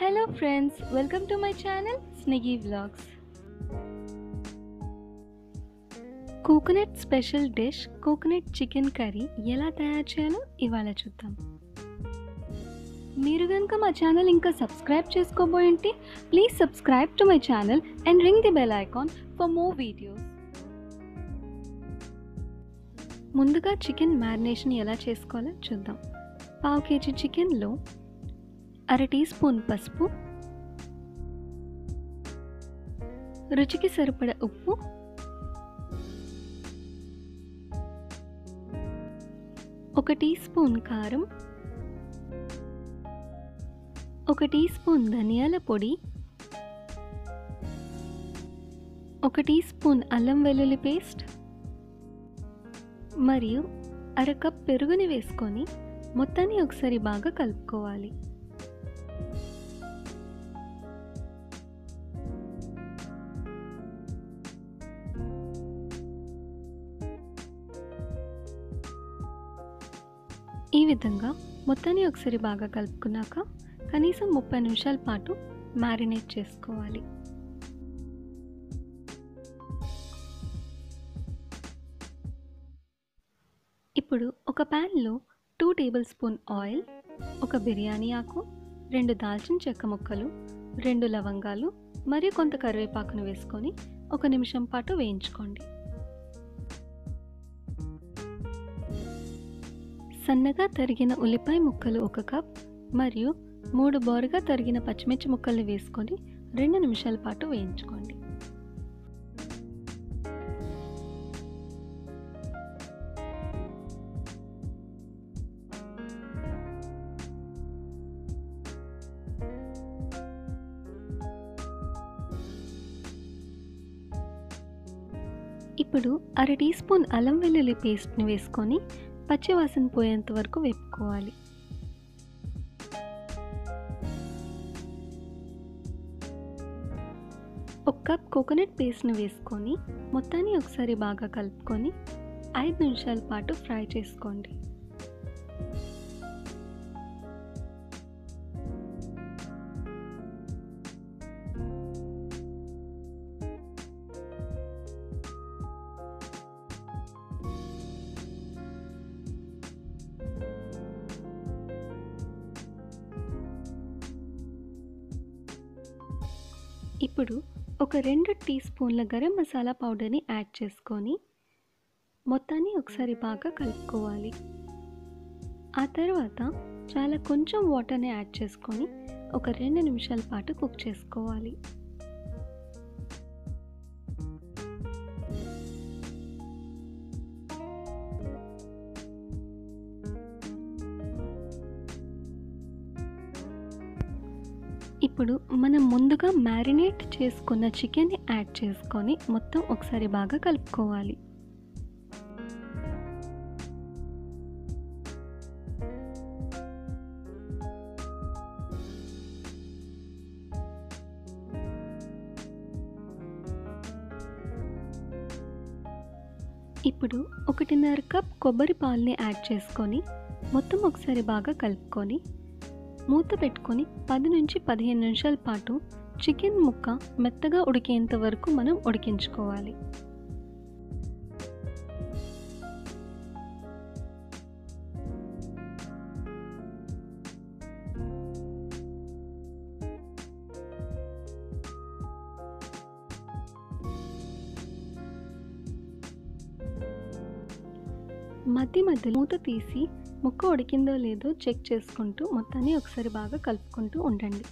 hello friends welcome to my channel Snigi vlogs coconut special dish coconut chicken curry ఎలా తయారు చేయాలో ఇవాళ చూద్దాం మీరు కనుక మా ఛానల్ ఇంకా సబ్స్క్రైబ్ చేసుకోబోయింటే please subscribe to my channel and ring the bell icon for more videos ముందుగా చికెన్ మ్యారినేషన్ ఎలా చేసుకోవాలో చూద్దాం పావు కేజీ చికెన్లో అర టీ స్పూన్ పసుపు రుచికి సరిపడ ఉప్పు ఒక టీ స్పూన్ కారం ఒక టీ స్పూన్ ధనియాల పొడి ఒక టీ స్పూన్ అల్లం వెల్లుల్లి పేస్ట్ మరియు అర కప్ పెరుగుని వేసుకొని మొత్తాన్ని ఒకసారి బాగా కలుపుకోవాలి ఈ విధంగా మొత్తాన్ని ఒకసారి బాగా కలుపుకున్నాక కనీసం ముప్పై నిమిషాల పాటు మ్యారినేట్ చేసుకోవాలి ఇప్పుడు ఒక ప్యాన్లో టూ టేబుల్ స్పూన్ ఆయిల్ ఒక బిర్యానీ ఆకు రెండు దాల్చిన చెక్క ముక్కలు రెండు లవంగాలు మరియు కొంత కరివేపాకును వేసుకొని ఒక నిమిషం పాటు వేయించుకోండి సన్నగా తరిగిన ఉల్లిపాయ ముక్కలు ఒక కప్ మరియు మూడు బోరుగా తరిగిన పచ్చిమిర్చి ముక్కల్ని వేసుకొని రెండు నిమిషాల పాటు వేయించుకోండి ఇప్పుడు అర టీ స్పూన్ అల్లం వెల్లుల్లి పేస్ట్ని వేసుకొని పచ్చివాసన పోయేంత వరకు వేపుకోవాలి ఒక కప్ కోకోనట్ పేస్ట్ని వేసుకొని మొత్తాన్ని ఒకసారి బాగా కలుపుకొని ఐదు నిమిషాల పాటు ఫ్రై చేసుకోండి ఇప్పుడు ఒక రెండు టీ స్పూన్ల గరం మసాలా పౌడర్ని యాడ్ చేసుకొని మొత్తాన్ని ఒకసారి బాగా కలుపుకోవాలి ఆ తర్వాత చాలా కొంచెం వాటర్ని యాడ్ చేసుకొని ఒక రెండు నిమిషాల పాటు కుక్ చేసుకోవాలి ఇప్పుడు మనం ముందుగా మ్యారినేట్ చేసుకున్న చికెన్ని యాడ్ చేసుకొని మొత్తం ఒకసారి బాగా కలుపుకోవాలి ఇప్పుడు ఒకటిన్నర కప్ కొబ్బరి పాలని యాడ్ చేసుకొని మొత్తం ఒకసారి బాగా కలుపుకొని మూత పెట్టుకొని పది నుంచి పదిహేను నిమిషాల పాటు చికెన్ ముక్క మెత్తగా ఉడికేంత వరకు మనం ఉడికించుకోవాలి మధ్య మధ్య మూత తీసి ముక్క ఉడికిందో లేదో చెక్ చేసుకుంటూ మొత్తాన్ని ఒకసారి బాగా కలుపుకుంటూ ఉండండి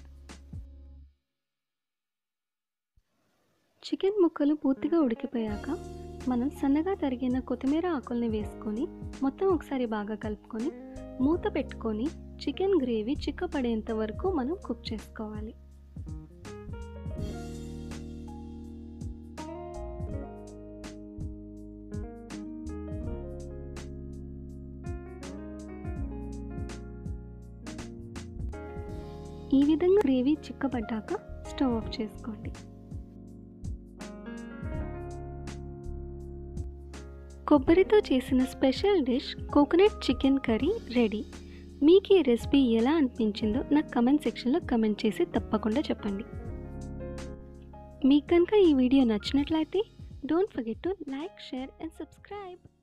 చికెన్ ముక్కలు పూర్తిగా ఉడికిపోయాక మనం సన్నగా తరిగిన కొత్తిమీర ఆకుల్ని వేసుకొని మొత్తం ఒకసారి బాగా కలుపుకొని మూత పెట్టుకొని చికెన్ గ్రేవీ చిక్కపడేంత వరకు మనం కుక్ చేసుకోవాలి ఈ విధంగా గ్రేవీ చిక్కబడ్డాక స్టవ్ ఆఫ్ చేసుకోండి కొబ్బరితో చేసిన special dish coconut chicken curry ready మీకు ఈ రెసిపీ ఎలా అనిపించిందో నాకు కమెంట్ సెక్షన్లో కమెంట్ చేసి తప్పకుండా చెప్పండి మీకు కనుక ఈ వీడియో నచ్చినట్లయితే don't forget to like share and subscribe